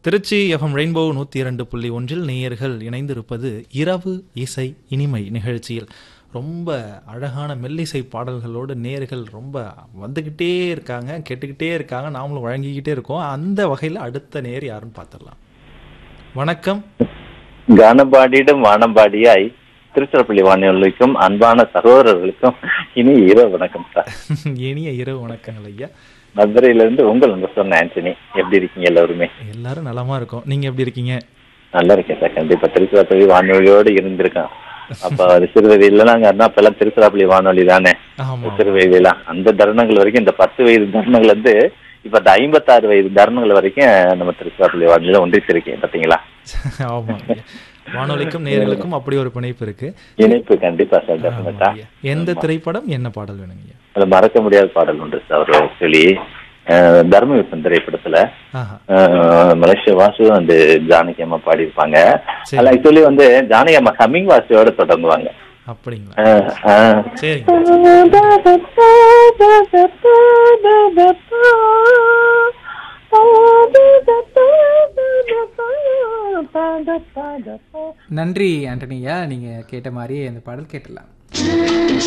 Trichy FM rainbow நூற்றி இரண்டு புள்ளி ஒன்றில் நேயர்கள் இணைந்திருப்பது இரவு இசை இனிமை நிகழ்ச்சியில் ரொம்ப அழகான மெல்லிசை பாடல்களோடு நேர்கள் ரொம்ப வந்துக்கிட்டே இருக்காங்க கேட்டுக்கிட்டே இருக்காங்க நாமளும் வழங்கிக்கிட்டே இருக்கோம் அந்த வகையில் அடுத்த நேர் யாருன்னு பார்த்துடலாம் வணக்கம் கானபாடியிடம் வானம்பாடியாய் திருச்சிராப்பள்ளி வானொலிக்கும் அன்பான சகோதரர்களுக்கும் இனி இரவு வணக்கம் சார் இனிய இரவு வணக்கங்கள் ஐயா மதுரையில இருந்து உங்கள் உங்க சொன்ன ஆண்டனி எப்படி இருக்கீங்க எல்லாருமே எல்லாரும் நலமா இருக்கோம் நீங்க எப்படி இருக்கீங்க நல்லா இருக்கேன் சார் கண்டிப்பா திருச்சிராப்பள்ளி வானொலியோடு இருந்திருக்கேன் அப்ப அது சிறுவயதுல நாங்க அப்பெல்லாம் திருச்சிராப்பள்ளி வானொலி தானே ஆமா சிறுவயதுலாம் அந்த தருணங்கள் வரைக்கும் இந்த பத்து வயது தருணங்கள் வந்து இப்ப இந்த ஐம்பத்தாறு வயது தருணங்கள் வரைக்கும் நம்ம திருச்சிராப்பள்ளி வானொலியில ஒன்றித்திருக்கேன் பாத்தீங்களா ஆமா ஐயா. வானொலிக்கும் நேர்களுக்கும் அப்படி ஒரு பிணைப்பு இருக்கு இணைப்பு கண்டிப்பா சார் ஆமா டெஃபினட்டா ஐயா. எந்த திரைப்படம் என்ன பாடல் வேணுங்க ஐயா அது மறக்க முடியாத பாடல் உண்டு சார் ஒரு ஆக்சுவலி தர்மயுத்தம் திரைப்படத்துல ஆஹா அஹ், மலேசிய வாசு அந்த ஜானகி அம்மா பாடியிருப்பாங்க சரி. அதுல ஆக்சுவலி வந்து ஜானகி அம்மா ஹம்மிங் வாசியோட தொடங்குவாங்க அப்படிங்களா அஹ், அஹ், சரிங்க நன்றி ஆண்டனியா நீங்க கேட்ட மாதிரியே அந்த பாடல் கேட்டலாம்